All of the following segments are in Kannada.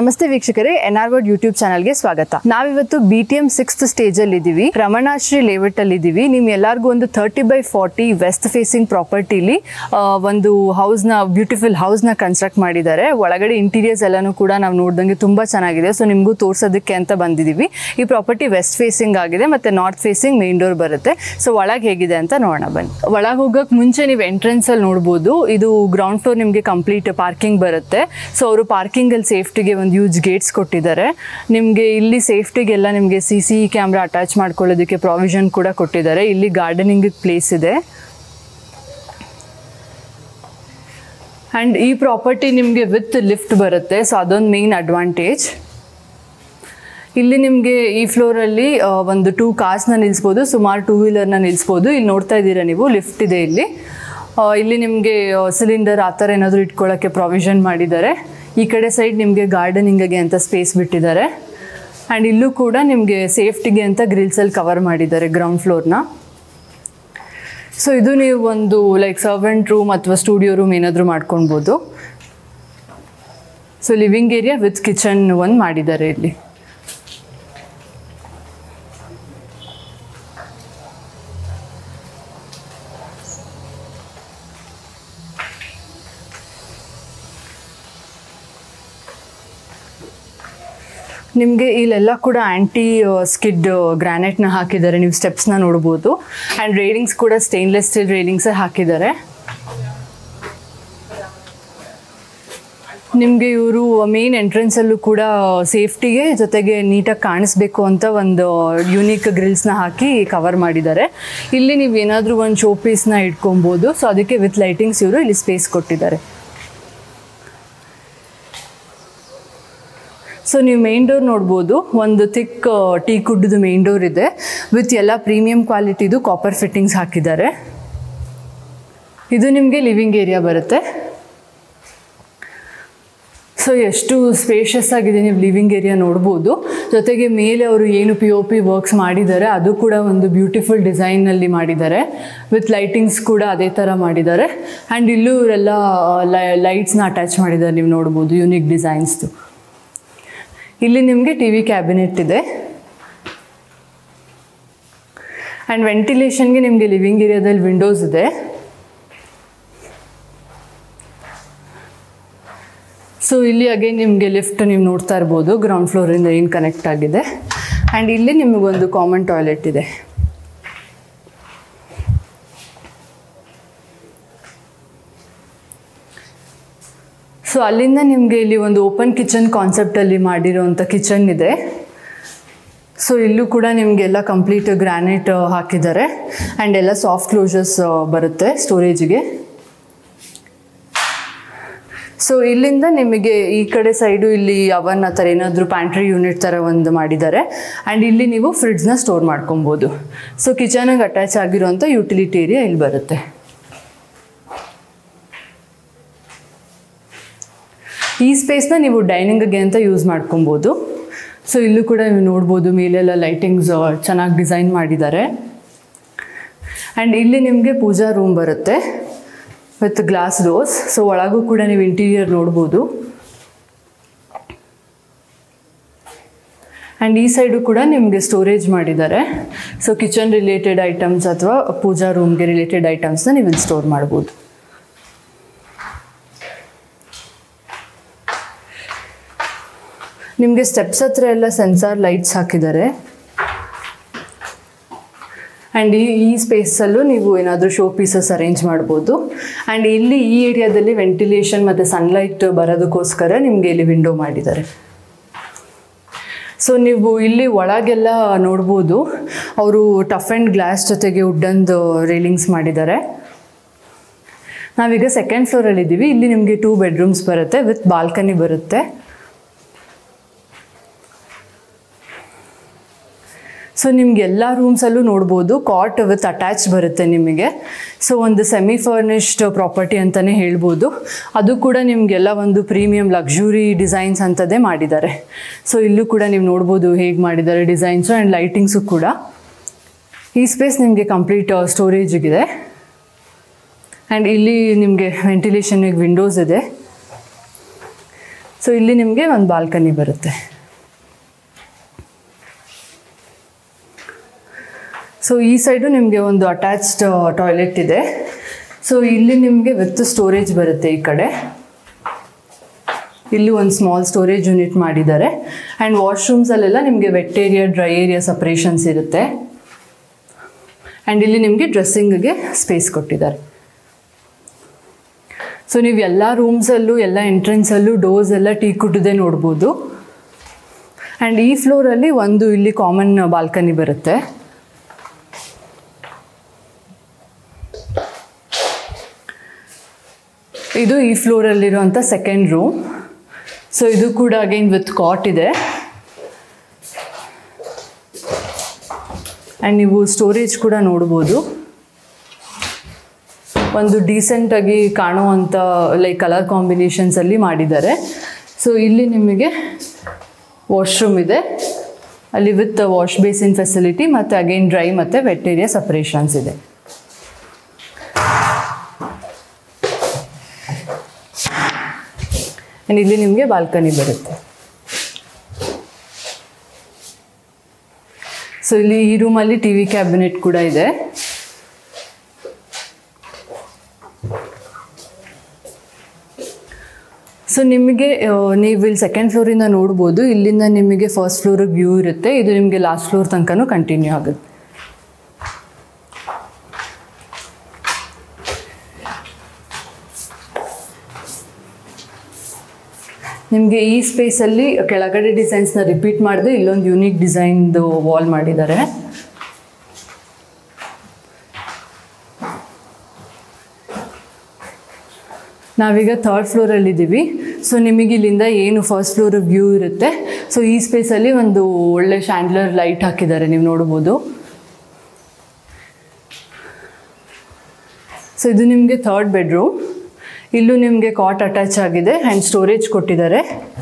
ನಮಸ್ತೆ ವೀಕ್ಷಕರೇ ಎನ್ ಆರ್ ವರ್ಡ್ ಯೂಟ್ಯೂಬ್ ಚಾನಲ್ಗೆ ಸ್ವಾಗತ ನಾವಿವತ್ತು B T M sixth stage ಅಲ್ಲಿ ಇದೀವಿ ರಮಣಾಶ್ರೀ ಲೇಔಟ್ ಅಲ್ಲಿ ಇದೀವಿ ನಿಮ್ ಎಲ್ಲರಿಗೂ ಒಂದು thirty by forty west facing ಪ್ರಾಪರ್ಟಿಲಿ ಒಂದು ಹೌಸ್ ನ ಬ್ಯೂಟಿಫುಲ್ ಹೌಸ್ ನ ಕನ್ಸ್ಟ್ರಕ್ಟ್ ಮಾಡಿದ್ದಾರೆ ಒಳಗಡೆ ಇಂಟೀರಿಯರ್ಸ್ ಎಲ್ಲಾನು ಕೂಡ ನಾವು ನೋಡ್ದಂಗೆ ತುಂಬಾ ಚೆನ್ನಾಗಿದೆ ಸೊ ನಿಮಗೂ ತೋರ್ಸೋದಕ್ಕೆ ಅಂತ ಬಂದಿದೀವಿ ಈ ಪ್ರಾಪರ್ಟಿ ವೆಸ್ಟ್ ಫೇಸಿಂಗ್ ಆಗಿದೆ ಮತ್ತೆ ನಾರ್ತ್ ಫೇಸಿಂಗ್ ಮೇನ್ ಡೋರ್ ಬರುತ್ತೆ ಸೊ ಒಳಗೆ ಹೇಗಿದೆ ಅಂತ ನೋಡೋಣ ಬನ್ನಿ ಒಳಗೆ ಹೋಗಕ್ ಮುಂಚೆ ನೀವು ಎಂಟ್ರೆನ್ಸ್ ಅಲ್ಲಿ ನೋಡ್ಬೋದು ಇದು ಗ್ರೌಂಡ್ ಫ್ಲೋರ್ ನಿಮಗೆ ಕಂಪ್ಲೀಟ್ ಪಾರ್ಕಿಂಗ್ ಬರುತ್ತೆ ಸೊ ಅವರು ಪಾರ್ಕಿಂಗ್ ಅಲ್ಲಿ ಸೇಫ್ಟಿಗೆ ಒಂದು ಯೂಸ್ ಗೇಟ್ಸ್ ಕೊಟ್ಟಿದ್ದಾರೆ ನಿಮಗೆ ಇಲ್ಲಿ ಸೇಫ್ಟಿಗೆಲ್ಲ ನಿಮಗೆ ಸಿ ಸಿ ಕ್ಯಾಮ್ರಾ ಅಟ್ಯಾಚ್ ಮಾಡ್ಕೊಳ್ಳೋದಕ್ಕೆ ಪ್ರಾವಿಷನ್ ಕೂಡ ಕೊಟ್ಟಿದ್ದಾರೆ ಇಲ್ಲಿ ಗಾರ್ಡನಿಂಗ್ ಪ್ಲೇಸ್ ಇದೆ ಆ್ಯಂಡ್ ಈ ಪ್ರಾಪರ್ಟಿ ನಿಮಗೆ ವಿತ್ ಲಿಫ್ಟ್ ಬರುತ್ತೆ ಸೊ ಅದೊಂದು ಮೇನ್ ಅಡ್ವಾಂಟೇಜ್ ಇಲ್ಲಿ ನಿಮಗೆ ಈ ಫ್ಲೋರಲ್ಲಿ ಒಂದು ಟೂ ಕಾರ್ಸ್ನ ನಿಲ್ಲಿಸ್ಬೋದು ಸುಮಾರು ಟೂ ವೀಲರ್ನ ನಿಲ್ಲಿಸ್ಬೋದು ಇಲ್ಲಿ ನೋಡ್ತಾ ಇದ್ದೀರಾ ನೀವು ಲಿಫ್ಟ್ ಇದೆ ಇಲ್ಲಿ ಆ, ಇಲ್ಲಿ ನಿಮಗೆ ಸಿಲಿಂಡರ್ ಆ ಥರ ಏನಾದರೂ ಇಟ್ಕೊಳ್ಳೋಕ್ಕೆ ಪ್ರಾವಿಷನ್ ಮಾಡಿದ್ದಾರೆ ಈ ಕಡೆ ಸೈಡ್ ನಿಮಗೆ ಗಾರ್ಡನಿಂಗಿಗೆ ಅಂತ ಸ್ಪೇಸ್ ಬಿಟ್ಟಿದ್ದಾರೆ ಆ್ಯಂಡ್ ಇಲ್ಲೂ ಕೂಡ ನಿಮಗೆ ಸೇಫ್ಟಿಗೆ ಅಂತ ಗ್ರಿಲ್ಸಲ್ಲಿ ಕವರ್ ಮಾಡಿದ್ದಾರೆ ಗ್ರೌಂಡ್ ಫ್ಲೋರ್ನ ಸೊ ಇದು ನೀವು ಒಂದು ಲೈಕ್ ಸರ್ವೆಂಟ್ ರೂಮ್ ಅಥವಾ ಸ್ಟುಡಿಯೋ ರೂಮ್ ಏನಾದರೂ ಮಾಡ್ಕೊಳ್ಬೋದು so living area with kitchen ಒಂದು ಮಾಡಿದ್ದಾರೆ ಇಲ್ಲಿ ನಿಮಗೆ ಇಲ್ಲೆಲ್ಲ ಕೂಡ ಆ್ಯಂಟಿ ಸ್ಕಿಡ್ ಗ್ರಾನೈಟ್ನ ಹಾಕಿದ್ದಾರೆ ನೀವು ಸ್ಟೆಪ್ಸ್ನ ನೋಡ್ಬೋದು ಆ್ಯಂಡ್ ರೇಲಿಂಗ್ಸ್ ಕೂಡ ಸ್ಟೇನ್ಲೆಸ್ ಸ್ಟೀಲ್ ರೇಲಿಂಗ್ಸೇ ಹಾಕಿದ್ದಾರೆ ನಿಮಗೆ ಇವರು ಮೇನ್ ಎಂಟ್ರೆನ್ಸಲ್ಲೂ ಕೂಡ ಸೇಫ್ಟಿಗೆ ಜೊತೆಗೆ ನೀಟಾಗಿ ಕಾಣಿಸ್ಬೇಕು ಅಂತ ಒಂದು ಯೂನಿಕ್ ಗ್ರಿಲ್ಸ್ನ ಹಾಕಿ ಕವರ್ ಮಾಡಿದ್ದಾರೆ ಇಲ್ಲಿ ನೀವು ಏನಾದರೂ ಒಂದು ಶೋ ಪೀಸ್ನ ಇಟ್ಕೊಬೋದು ಸೊ ಅದಕ್ಕೆ ವಿತ್ ಲೈಟಿಂಗ್ಸ್ ಇವರು ಇಲ್ಲಿ ಸ್ಪೇಸ್ ಕೊಟ್ಟಿದ್ದಾರೆ ಸೊ ನೀವು ಮೇನ್ ಡೋರ್ ನೋಡ್ಬೋದು ಒಂದು ಥಿಕ್ ಟೀ ಕುಡ್ದು ಮೇನ್ ಡೋರ್ ಇದೆ ವಿತ್ ಎಲ್ಲ ಪ್ರೀಮಿಯಂ ಕ್ವಾಲಿಟಿದು ಕಾಪರ್ ಫಿಟ್ಟಿಂಗ್ಸ್ ಹಾಕಿದ್ದಾರೆ ಇದು ನಿಮಗೆ ಲಿವಿಂಗ್ ಏರಿಯಾ ಬರುತ್ತೆ ಸೊ ಎಷ್ಟು ಸ್ಪೇಷಿಯಸ್ ಆಗಿದೆ ನೀವು ಲಿವಿಂಗ್ ಏರಿಯಾ ನೋಡ್ಬೋದು ಜೊತೆಗೆ ಮೇಲೆ ಅವರು ಏನು ಪಿ ಒ ಪಿ ವರ್ಕ್ಸ್ ಮಾಡಿದ್ದಾರೆ ಅದು ಕೂಡ ಒಂದು ಬ್ಯೂಟಿಫುಲ್ ಡಿಸೈನಲ್ಲಿ ಮಾಡಿದ್ದಾರೆ ವಿತ್ ಲೈಟಿಂಗ್ಸ್ ಕೂಡ ಅದೇ ಥರ ಮಾಡಿದ್ದಾರೆ ಆ್ಯಂಡ್ ಇಲ್ಲೂ ಇವರೆಲ್ಲ ಲೈಟ್ಸ್ನ ಅಟ್ಯಾಚ್ ಮಾಡಿದ್ದಾರೆ ನೀವು ನೋಡ್ಬೋದು ಯೂನಿಕ್ ಡಿಸೈನ್ಸ್ದು ಇಲ್ಲಿ ನಿಮಗೆ ಟಿ ವಿ ಕ್ಯಾಬಿನೆಟ್ ಇದೆ ಆ್ಯಂಡ್ ವೆಂಟಿಲೇಷನ್ಗೆ ನಿಮಗೆ ಲಿವಿಂಗ್ ಏರಿಯಾದಲ್ಲಿ ವಿಂಡೋಸ್ ಇದೆ ಸೊ ಇಲ್ಲಿ ಅಗೇನ್ ನಿಮಗೆ ಲಿಫ್ಟ್ ನೀವು ನೋಡ್ತಾ ಇರ್ಬೋದು ಗ್ರೌಂಡ್ ಫ್ಲೋರಿಂದ ಏನು ಕನೆಕ್ಟ್ ಆಗಿದೆ ಆ್ಯಂಡ್ ಇಲ್ಲಿ ನಿಮಗೊಂದು ಕಾಮನ್ ಟಾಯ್ಲೆಟ್ ಇದೆ ಸೊ ಅಲ್ಲಿಂದ ನಿಮಗೆ ಇಲ್ಲಿ ಒಂದು ಓಪನ್ ಕಿಚನ್ ಕಾನ್ಸೆಪ್ಟಲ್ಲಿ ಮಾಡಿರೋವಂಥ ಕಿಚನ್ ಇದೆ ಸೊ ಇಲ್ಲೂ ಕೂಡ ನಿಮಗೆಲ್ಲ ಕಂಪ್ಲೀಟ್ ಗ್ರಾನೈಟ್ ಹಾಕಿದ್ದಾರೆ ಆ್ಯಂಡ್ ಎಲ್ಲ ಸಾಫ್ಟ್ ಕ್ಲೋಸರ್ಸ್ ಬರುತ್ತೆ ಸ್ಟೋರೇಜಿಗೆ ಸೊ ಇಲ್ಲಿಂದ ನಿಮಗೆ ಈ ಕಡೆ ಸೈಡು ಇಲ್ಲಿ ಅವನ್ ಆ ಥರ ಏನಾದರೂ ಪ್ಯಾಂಟ್ರಿ ಯೂನಿಟ್ ಥರ ಒಂದು ಮಾಡಿದ್ದಾರೆ ಆ್ಯಂಡ್ ಇಲ್ಲಿ ನೀವು ಫ್ರಿಡ್ಜ್ನ ಸ್ಟೋರ್ ಮಾಡ್ಕೊಬೋದು ಸೊ ಕಿಚನಿಗೆ ಅಟ್ಯಾಚ್ ಆಗಿರೋಂಥ ಯುಟಿಲಿಟಿ ಏರಿಯಾ ಇಲ್ಲಿ ಬರುತ್ತೆ ಈ ಸ್ಪೇಸ್ನ ನೀವು ಡೈನಿಂಗ್ಗೆ ಅಂತ ಯೂಸ್ ಮಾಡ್ಕೊಬೋದು ಸೊ ಇಲ್ಲೂ ಕೂಡ ನೀವು ನೋಡ್ಬೋದು ಮೇಲೆಲ್ಲ ಲೈಟಿಂಗ್ಸ್ ಚೆನ್ನಾಗಿ ಡಿಸೈನ್ ಮಾಡಿದ್ದಾರೆ ಆ್ಯಂಡ್ ಇಲ್ಲಿ ನಿಮಗೆ ಪೂಜಾ ರೂಮ್ ಬರುತ್ತೆ ವಿತ್ ಗ್ಲಾಸ್ ಡೋರ್ಸ್ ಸೊ ಒಳಗೂ ಕೂಡ ನೀವು ಇಂಟೀರಿಯರ್ ನೋಡ್ಬೋದು ಆ್ಯಂಡ್ ಈ ಸೈಡು ಕೂಡ ನಿಮಗೆ ಸ್ಟೋರೇಜ್ ಮಾಡಿದ್ದಾರೆ ಸೊ ಕಿಚನ್ ರಿಲೇಟೆಡ್ ಐಟಮ್ಸ್ ಅಥವಾ ಪೂಜಾ ರೂಮ್ಗೆ ರಿಲೇಟೆಡ್ ಐಟಮ್ಸ್ನ ನೀವು ಇಲ್ಲಿ ಸ್ಟೋರ್ ಮಾಡ್ಬೋದು ನಿಮಗೆ ಸ್ಟೆಪ್ಸ್ ಹತ್ರ ಎಲ್ಲ ಸೆನ್ಸಾರ್ ಲೈಟ್ಸ್ ಹಾಕಿದ್ದಾರೆ ಆ್ಯಂಡ್ ಈ ಈ ಸ್ಪೇಸಲ್ಲೂ ನೀವು ಏನಾದರೂ ಶೋ ಪೀಸಸ್ ಅರೇಂಜ್ ಮಾಡ್ಬೋದು ಆ್ಯಂಡ್ ಇಲ್ಲಿ ಈ ಏರಿಯಾದಲ್ಲಿ ವೆಂಟಿಲೇಷನ್ ಮತ್ತು ಸನ್ಲೈಟ್ ಬರೋದಕ್ಕೋಸ್ಕರ ನಿಮಗೆ ಇಲ್ಲಿ ವಿಂಡೋ ಮಾಡಿದ್ದಾರೆ ಸೊ ನೀವು ಇಲ್ಲಿ ಒಳಗೆಲ್ಲ ನೋಡ್ಬೋದು ಅವರು ಟಫ್ ಆ್ಯಂಡ್ ಗ್ಲಾಸ್ ಜೊತೆಗೆ ವುಡ್ಡಂದು ರೇಲಿಂಗ್ಸ್ ಮಾಡಿದ್ದಾರೆ ನಾವೀಗ ಸೆಕೆಂಡ್ ಫ್ಲೋರಲ್ಲಿ ಇದ್ದೀವಿ ಇಲ್ಲಿ ನಿಮಗೆ ಟೂ ಬೆಡ್ರೂಮ್ಸ್ ಬರುತ್ತೆ ವಿತ್ ಬಾಲ್ಕನಿ ಬರುತ್ತೆ ಸೊ ನಿಮ್ಗೆ ಎಲ್ಲ ರೂಮ್ಸಲ್ಲೂ ನೋಡ್ಬೋದು ಕಾಟ್ ವಿತ್ ಅಟ್ಯಾಚ್ ಬರುತ್ತೆ ನಿಮಗೆ ಸೊ ಒಂದು ಸೆಮಿ ಫರ್ನಿಶ್ಡ್ ಪ್ರಾಪರ್ಟಿ ಅಂತಲೇ ಹೇಳ್ಬೋದು ಅದು ಕೂಡ ನಿಮಗೆಲ್ಲ ಒಂದು ಪ್ರೀಮಿಯಂ ಲಕ್ಸುರಿ ಡಿಸೈನ್ಸ್ ಅಂತದೇ ಮಾಡಿದ್ದಾರೆ ಸೊ ಇಲ್ಲೂ ಕೂಡ ನೀವು ನೋಡ್ಬೋದು ಹೇಗೆ ಮಾಡಿದ್ದಾರೆ ಡಿಸೈನ್ಸು ಆ್ಯಂಡ್ ಲೈಟಿಂಗ್ಸು ಕೂಡ ಈ ಸ್ಪೇಸ್ ನಿಮಗೆ ಕಂಪ್ಲೀಟ್ ಸ್ಟೋರೇಜಿಗಿದೆ ಆ್ಯಂಡ್ ಇಲ್ಲಿ ನಿಮಗೆ ವೆಂಟಿಲೇಷನ್ಗೆ ವಿಂಡೋಸ್ ಇದೆ ಸೊ ಇಲ್ಲಿ ನಿಮಗೆ ಒಂದು ಬಾಲ್ಕನಿ ಬರುತ್ತೆ ಸೊ ಈ ಸೈಡು ನಿಮಗೆ ಒಂದು ಅಟ್ಯಾಚ್ಡ್ ಟಾಯ್ಲೆಟ್ ಇದೆ ಸೊ ಇಲ್ಲಿ ನಿಮಗೆ ವಿತ್ ಸ್ಟೋರೇಜ್ ಬರುತ್ತೆ ಈ ಕಡೆ ಇಲ್ಲಿ ಒಂದು ಸ್ಮಾಲ್ ಸ್ಟೋರೇಜ್ ಯೂನಿಟ್ ಮಾಡಿದ್ದಾರೆ ಆ್ಯಂಡ್ ವಾಶ್ರೂಮ್ಸಲ್ಲೆಲ್ಲ ನಿಮಗೆ wet area dry area separations ಇರುತ್ತೆ ಆ್ಯಂಡ್ ಇಲ್ಲಿ ನಿಮಗೆ ಡ್ರೆಸ್ಸಿಂಗ್ಗೆ ಸ್ಪೇಸ್ ಕೊಟ್ಟಿದ್ದಾರೆ ಸೊ ನೀವು ಎಲ್ಲ ರೂಮ್ಸಲ್ಲೂ ಎಲ್ಲ ಎಂಟ್ರೆನ್ಸಲ್ಲೂ ಡೋರ್ಸ್ ಎಲ್ಲ ಟೀ ಕುಟ್ಟದೆ ನೋಡ್ಬೋದು ಆ್ಯಂಡ್ ಈ ಫ್ಲೋರಲ್ಲಿ ಒಂದು ಇಲ್ಲಿ ಕಾಮನ್ ಬಾಲ್ಕನಿ ಬರುತ್ತೆ ಇದು ಈ ಫ್ಲೋರಲ್ಲಿರುವಂಥ ಸೆಕೆಂಡ್ ರೂಮ್ ಸೊ ಇದು ಕೂಡ ಅಗೈನ್ ವಿತ್ ಕಾಟ್ ಇದೆ ಆ್ಯಂಡ್ ನೀವು ಸ್ಟೋರೇಜ್ ಕೂಡ ನೋಡ್ಬೋದು ಒಂದು ಡೀಸೆಂಟಾಗಿ ಕಾಣುವಂಥ ಲೈಕ್ ಕಲರ್ ಕಾಂಬಿನೇಷನ್ಸಲ್ಲಿ ಮಾಡಿದ್ದಾರೆ ಸೊ ಇಲ್ಲಿ ನಿಮಗೆ ವಾಶ್ರೂಮ್ ಇದೆ ಅಲ್ಲಿ ವಿತ್ ವಾಶ್ ಬೇಸಿನ್ ಫೆಸಿಲಿಟಿ ಮತ್ತು ಅಗೈನ್ ಡ್ರೈ ಮತ್ತು ವೆಟ್ ಏರಿಯಾ ಸಪ್ರೇಷನ್ಸ್ ಇದೆ ಆ್ಯಂಡ್ ಇಲ್ಲಿ ನಿಮಗೆ ಬಾಲ್ಕನಿ ಬರುತ್ತೆ ಸೊ ಇಲ್ಲಿ ಈ ರೂಮಲ್ಲಿ ಟಿ ವಿ ಕ್ಯಾಬಿನೆಟ್ ಕೂಡ ಇದೆ ಸೊ ನಿಮಗೆ ಆ, ನೀವು ಇಲ್ಲಿ ಸೆಕೆಂಡ್ ಫ್ಲೋರಿಂದ ನೋಡ್ಬೋದು ಇಲ್ಲಿಂದ ನಿಮಗೆ ಫಸ್ಟ್ ಫ್ಲೋರಿಗೆ ವ್ಯೂ ಇರುತ್ತೆ ಇದು ನಿಮಗೆ ಲಾಸ್ಟ್ ಫ್ಲೋರ್ ತನಕನೂ ಕಂಟಿನ್ಯೂ ಆಗುತ್ತೆ ನಿಮಗೆ ಈ ಸ್ಪೇಸಲ್ಲಿ ಕೆಳಗಡೆ ಡಿಸೈನ್ಸ್ನ ರಿಪೀಟ್ ಮಾಡಿದೆ ಇಲ್ಲೊಂದು ಯೂನಿಕ್ ಡಿಸೈನ್ದು ವಾಲ್ ಮಾಡಿದ್ದಾರೆ ನಾವೀಗ ಥರ್ಡ್ ಫ್ಲೋರಲ್ಲಿದ್ದೀವಿ ಸೊ ನಿಮಗೆ ಇಲ್ಲಿಂದ ಏನು ಫಸ್ಟ್ ಫ್ಲೋರ್ ವ್ಯೂ ಇರುತ್ತೆ ಸೊ ಈ ಸ್ಪೇಸಲ್ಲಿ ಒಂದು ಒಳ್ಳೆ ಶ್ಯಾಂಡ್ಲರ್ ಲೈಟ್ ಹಾಕಿದ್ದಾರೆ ನೀವು ನೋಡ್ಬೋದು ಸೊ ಇದು ನಿಮಗೆ ಥರ್ಡ್ ಬೆಡ್ರೂಮ್ ಇಲ್ಲೂ ನಿಮಗೆ ಕಾಟ್ ಅಟ್ಯಾಚ್ ಆಗಿದೆ ಆ್ಯಂಡ್ ಸ್ಟೋರೇಜ್ ಕೊಟ್ಟಿದ್ದಾರೆ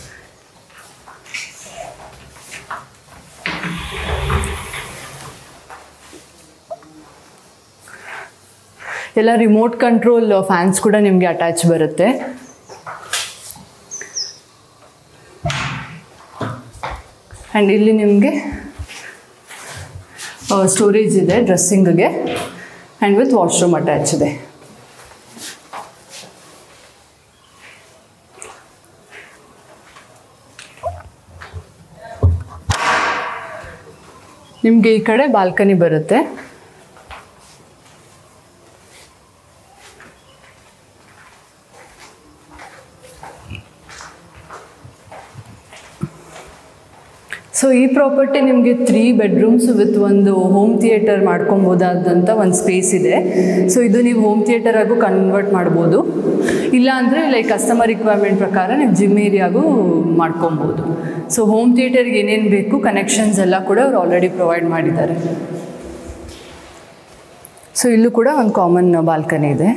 ಎಲ್ಲ ರಿಮೋಟ್ ಕಂಟ್ರೋಲ್ ಫ್ಯಾನ್ಸ್ ಕೂಡ ನಿಮಗೆ ಅಟ್ಯಾಚ್ ಬರುತ್ತೆ ಆ್ಯಂಡ್ ಇಲ್ಲಿ ನಿಮಗೆ ಸ್ಟೋರೇಜ್ ಇದೆ ಡ್ರೆಸ್ಸಿಂಗ್ಗೆ ಆ್ಯಂಡ್ ವಿತ್ ವಾಶ್ರೂಮ್ ಅಟ್ಯಾಚ್ ಇದೆ ನಿಮಗೆ ಈ ಕಡೆ ಬಾಲ್ಕನಿ ಬರುತ್ತೆ ಸೊ ಈ ಪ್ರಾಪರ್ಟಿ ನಿಮಗೆ ತ್ರೀ ಬೆಡ್ರೂಮ್ಸ್ ವಿತ್ ಒಂದು ಹೋಮ್ ಥಿಯೇಟರ್ ಮಾಡ್ಕೊಬೋದಾದಂಥ ಒಂದು ಸ್ಪೇಸ್ ಇದೆ ಸೊ ಇದು ನೀವು ಹೋಮ್ ಥಿಯೇಟರ್ ಆಗು ಕನ್ವರ್ಟ್ ಮಾಡ್ಬೋದು ಇಲ್ಲ ಅಂದರೆ ಲೈಕ್ ಕಸ್ಟಮರ್ ರಿಕ್ವೈರ್ಮೆಂಟ್ ಪ್ರಕಾರ ನೀವು ಜಿಮ್ ಏರಿಯಾಗೂ ಮಾಡ್ಕೊಬೋದು ಸೊ ಹೋಮ್ ಥಿಯೇಟರ್ಗೆ ಏನೇನು ಬೇಕು ಕನೆಕ್ಷನ್ಸ್ ಎಲ್ಲ ಕೂಡ ಅವ್ರು ಆಲ್ರೆಡಿ ಪ್ರೊವೈಡ್ ಮಾಡಿದ್ದಾರೆ ಸೊ ಇಲ್ಲೂ ಕೂಡ ಒಂದು ಕಾಮನ್ ಬಾಲ್ಕನಿ ಇದೆ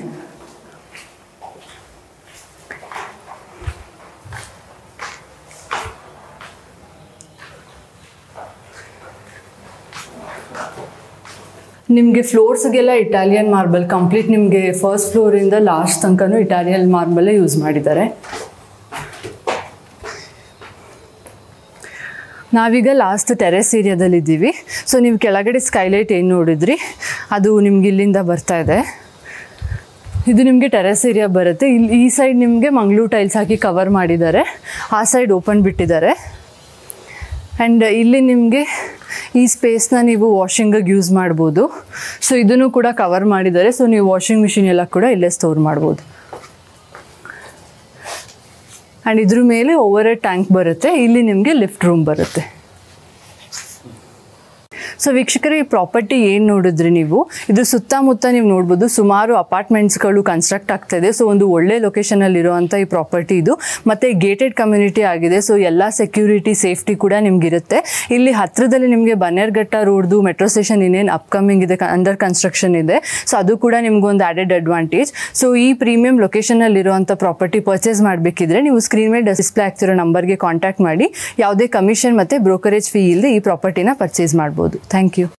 ನಿಮಗೆ ಫ್ಲೋರ್ಸ್ಗೆಲ್ಲ ಇಟಾಲಿಯನ್ ಮಾರ್ಬಲ್ ಕಂಪ್ಲೀಟ್ ನಿಮಗೆ ಫಸ್ಟ್ ಫ್ಲೋರಿಂದ ಲಾಸ್ಟ್ ತನಕನೂ ಇಟಾಲಿಯನ್ ಮಾರ್ಬಲೇ ಯೂಸ್ ಮಾಡಿದ್ದಾರೆ ನಾವೀಗ ಲಾಸ್ಟ್ ಟೆರೆಸ್ ಏರಿಯಾದಲ್ಲಿದ್ದೀವಿ ಸೊ ನೀವು ಕೆಳಗಡೆ ಸ್ಕೈಲೈಟ್ ಏನು ನೋಡಿದ್ರಿ ಅದು ನಿಮ್ಗೆ ಇಲ್ಲಿಂದ ಬರ್ತಾ ಇದೆ ಇದು ನಿಮಗೆ ಟೆರೆಸ್ ಏರಿಯಾ ಬರುತ್ತೆ ಇಲ್ಲಿ ಈ ಸೈಡ್ ನಿಮಗೆ ಮಂಗಳೂರು ಟೈಲ್ಸ್ ಹಾಕಿ ಕವರ್ ಮಾಡಿದ್ದಾರೆ ಆ ಸೈಡ್ ಓಪನ್ ಬಿಟ್ಟಿದ್ದಾರೆ ಆ್ಯಂಡ್ ಇಲ್ಲಿ ನಿಮಗೆ ಈ ಸ್ಪೇಸ್ನ ನೀವು ವಾಷಿಂಗಿಗೆ ಯೂಸ್ ಮಾಡ್ಬೋದು ಸೊ ಇದನ್ನು ಕೂಡ ಕವರ್ ಮಾಡಿದ್ದಾರೆ ಸೊ ನೀವು ವಾಷಿಂಗ್ ಮಿಷಿನ್ ಎಲ್ಲ ಕೂಡ ಇಲ್ಲೇ ಸ್ಟೋರ್ ಮಾಡ್ಬೋದು ಆ್ಯಂಡ್ ಇದ್ರ ಮೇಲೆ ಓವರ್ ಹೆಡ್ ಟ್ಯಾಂಕ್ ಬರುತ್ತೆ ಇಲ್ಲಿ ನಿಮಗೆ ಲಿಫ್ಟ್ ರೂಮ್ ಬರುತ್ತೆ ಸೊ ವೀಕ್ಷಕರೇ ಈ ಪ್ರಾಪರ್ಟಿ ಏನು ನೋಡಿದ್ರಿ ನೀವು ಇದು ಸುತ್ತಮುತ್ತ ನೀವು ನೋಡ್ಬೋದು ಸುಮಾರು ಅಪಾರ್ಟ್ಮೆಂಟ್ಸ್ಗಳು ಕನ್ಸ್ಟ್ರಕ್ಟ್ ಆಗ್ತಾ ಇದೆ ಸೊ ಒಂದು ಒಳ್ಳೆ ಲೊಕೇಶನಲ್ಲಿ ಇರುವಂಥ ಈ ಪ್ರಾಪರ್ಟಿ ಇದು ಮತ್ತು ಗೇಟೆಡ್ ಕಮ್ಯುನಿಟಿ ಆಗಿದೆ ಸೊ ಎಲ್ಲ ಸೆಕ್ಯೂರಿಟಿ ಸೇಫ್ಟಿ ಕೂಡ ನಿಮಗಿರುತ್ತೆ ಇಲ್ಲಿ ಹತ್ತಿರದಲ್ಲಿ ನಿಮಗೆ ಬನ್ನೇರ್ಘಟ್ಟ ರೋಡ್ದು ಮೆಟ್ರೋ ಸ್ಟೇಷನ್ ಇನ್ನೇನು ಅಪ್ಕಮಿಂಗ್ ಇದೆ ಅಂಡರ್ ಕನ್ಸ್ಟ್ರಕ್ಷನ್ ಇದೆ ಸೊ ಅದು ಕೂಡ ನಿಮ್ಗೊಂದು ಆ್ಯಡೆಡ್ ಅಡ್ವಾಂಟೇಜ್ ಸೊ ಈ ಪ್ರೀಮಿಯಂ ಲೊಕೇಶನಲ್ಲಿರುವಂಥ ಪ್ರಾಪರ್ಟಿ ಪರ್ಚೇಸ್ ಮಾಡಬೇಕಿದ್ರೆ ನೀವು ಸ್ಕ್ರೀನ್ ಮೇಲೆ ಡಿಸ್ಪ್ಲೇ ಆಗ್ತಿರೋ ನಂಬರ್ಗೆ ಕಾಂಟ್ಯಾಕ್ಟ್ ಮಾಡಿ ಯಾವುದೇ ಕಮಿಷನ್ ಮತ್ತು ಬ್ರೋಕರೇಜ್ ಫೀ ಇಲ್ಲದೆ ಈ ಪ್ರಾಪರ್ಟಿನ ಪರ್ಚೇಸ್ ಮಾಡ್ಬೋದು ಥ್ಯಾಂಕ್ ಯು